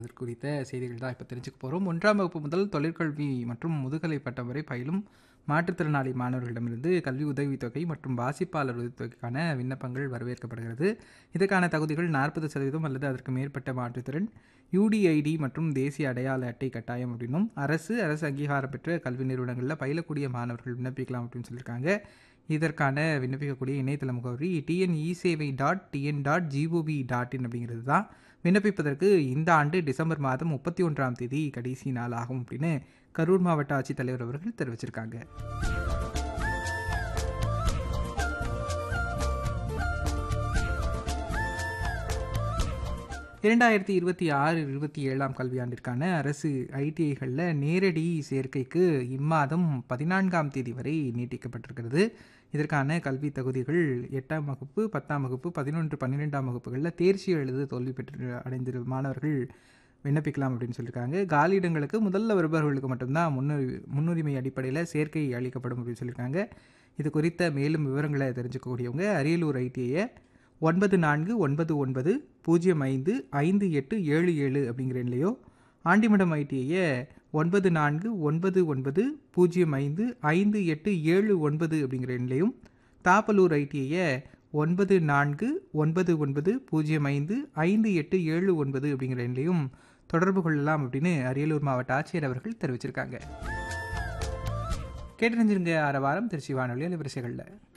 இது குறித்த செய்திகள் தான் இப்போ தெரிஞ்சுக்க போகிறோம் ஒன்றாம் வகுப்பு முதல் தொழிற்கல்வி மற்றும் முதுகலை பட்டம் வரை பயிலும் மாற்றுத்திறனாளி மாணவர்களிடமிருந்து கல்வி உதவித்தொகை மற்றும் வாசிப்பாளர் உதவித்தொகைக்கான விண்ணப்பங்கள் வரவேற்கப்படுகிறது இதற்கான தகுதிகள் நாற்பது சதவீதம் அல்லது அதற்கு மேற்பட்ட மாற்றுத்திறன் யூடிஐடி மற்றும் தேசிய அடையாள அட்டை கட்டாயம் அப்படின்னும் அரசு அரசு அங்கீகாரம் பெற்ற கல்வி நிறுவனங்களில் பயிலக்கூடிய மாணவர்கள் விண்ணப்பிக்கலாம் அப்படின்னு சொல்லியிருக்காங்க இதற்கான விண்ணப்பிக்கக்கூடிய இணையதள முகவரி TNE Sevai dot TN dot gov dot in அப்படிங்கிறது தான் விண்ணப்பிப்பதற்கு இந்த ஆண்டு டிசம்பர் மாதம் முப்பத்தி ஒன்றாம் தேதி கடைசி நாள் ஆகும் அப்படின்னு கரூர் மாவட்ட ஆட்சித்தலைவர் அவர்கள் தெரிவிச்சிருக்காங்க இரண்டாயிரத்தி இருபத்தி ஆறு இருபத்தி ஏழாம் கல்வியாண்டிற்கான அரசு ஐடிஐகளில் நேரடி சேர்க்கைக்கு இம்மாதம் பதினான்காம் தேதி வரை நீட்டிக்கப்பட்டிருக்கிறது இதற்கான கல்வி தகுதிகள் எட்டாம் வகுப்பு பத்தாம் வகுப்பு பதினொன்று பன்னிரெண்டாம் வகுப்புகளில் தேர்ச்சி எழுத தோல்வி பெற்று அடைந்த மாணவர்கள் விண்ணப்பிக்கலாம் அப்படின்னு சொல்லியிருக்காங்க காலியிடங்களுக்கு முதல்ல வருபவர்களுக்கு மட்டும்தான் முன்னுரி முன்னுரிமை அடிப்படையில் சேர்க்கை அளிக்கப்படும் அப்படின்னு சொல்லியிருக்காங்க இது குறித்த மேலும் விவரங்களை தெரிஞ்சுக்கக்கூடியவங்க அரியலூர் ஐடிஐயை ஒன்பது நான்கு ஒன்பது ஒன்பது பூஜ்ஜியம் ஐந்து ஐந்து எட்டு ஏழு ஏழு அப்படிங்கிற எண்ணிலையோ ஆண்டிமடம் ஐடிஐயை ஒன்பது நான்கு ஒன்பது ஒன்பது பூஜ்ஜியம் ஐந்து ஐந்து எட்டு ஏழு ஒன்பது அப்படிங்கிற எண்ணிலையும் தாப்பலூர் ஐடிஐயை ஒன்பது நான்கு ஒன்பது ஒன்பது பூஜ்ஜியம் ஐந்து ஐந்து எட்டு ஏழு ஒன்பது அப்படிங்கிற எண்ணிலையும் தொடர்பு கொள்ளலாம் அப்படின்னு அரியலூர் மாவட்ட ஆட்சியர் அவர்கள் தெரிவிச்சிருக்காங்க கேட்டு நினைஞ்சிருங்க ஆற வாரம் திருச்சி வானொலி அலைவரிசைகளில்